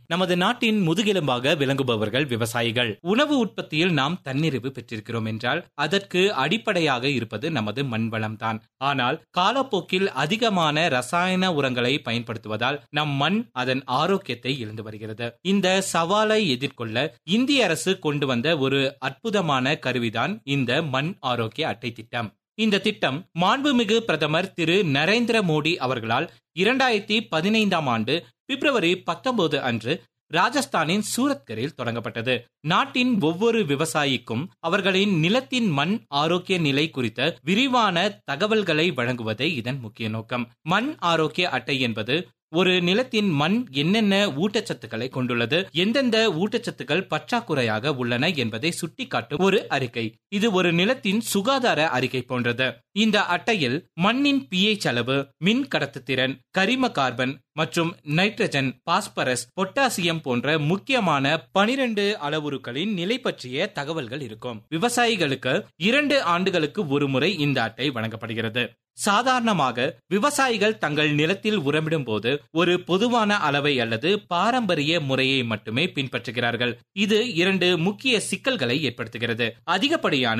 நமது நாட்டின் முதுகெலும்பாக விளங்குபவர்கள் விவசாயிகள் உணவு உற்பத்தியில் நாம் தன்னிறைவு பெற்றிருக்கிறோம் என்றால் அதற்கு அடிப்படையாக இருப்பது நமது மண்வளம் தான் ஆனால் காலப்போக்கில் அதிகமான ரசாயன உரங்களை பயன்படுத்துவதால் நம் மண் அதன் ஆரோக்கியத்தை இழந்து வருகிறது இந்த சவாலை எதிர்கொள்ள இந்திய அரசு கொண்டு வந்த ஒரு அற்புதமான கருவிதான் இந்த மண் ஆரோக்கிய அட்டை திட்டம் இந்த திட்டம் மாண்புமிகு பிரதமர் திரு நரேந்திர மோடி அவர்களால் இரண்டாயிரத்தி பதினைந்தாம் ஆண்டு பிப்ரவரி பத்தொன்பது அன்று ராஜஸ்தானின் சூரத்கரில் தொடங்கப்பட்டது நாட்டின் ஒவ்வொரு விவசாயிக்கும் அவர்களின் நிலத்தின் மண் ஆரோக்கிய நிலை குறித்த விரிவான தகவல்களை வழங்குவதே இதன் முக்கிய நோக்கம் மண் ஆரோக்கிய அட்டை என்பது ஒரு நிலத்தின் மண் என்னென்ன ஊட்டச்சத்துக்களை கொண்டுள்ளது எந்தெந்த ஊட்டச்சத்துக்கள் பற்றாக்குறையாக உள்ளன என்பதை சுட்டிக்காட்டும் ஒரு அறிக்கை இது ஒரு நிலத்தின் சுகாதார அறிக்கை போன்றது இந்த அட்டையில் மண்ணின் பிஎச் அளவு மின் கடத்துத்திறன் கரிம கார்பன் மற்றும் நைட்ரஜன் பாஸ்பரஸ் பொட்டாசியம் போன்ற முக்கியமான பனிரெண்டு அளவுருக்களின் நிலை பற்றிய தகவல்கள் இருக்கும் விவசாயிகளுக்கு இரண்டு ஆண்டுகளுக்கு ஒரு முறை இந்த அட்டை வழங்கப்படுகிறது சாதாரணமாக விவசாயிகள் தங்கள் நிலத்தில் உரமிடும் போது ஒரு பொதுவான அளவை அல்லது பாரம்பரிய முறையை மட்டுமே பின்பற்றுகிறார்கள் இது இரண்டு முக்கிய சிக்கல்களை ஏற்படுத்துகிறது அதிகப்படியான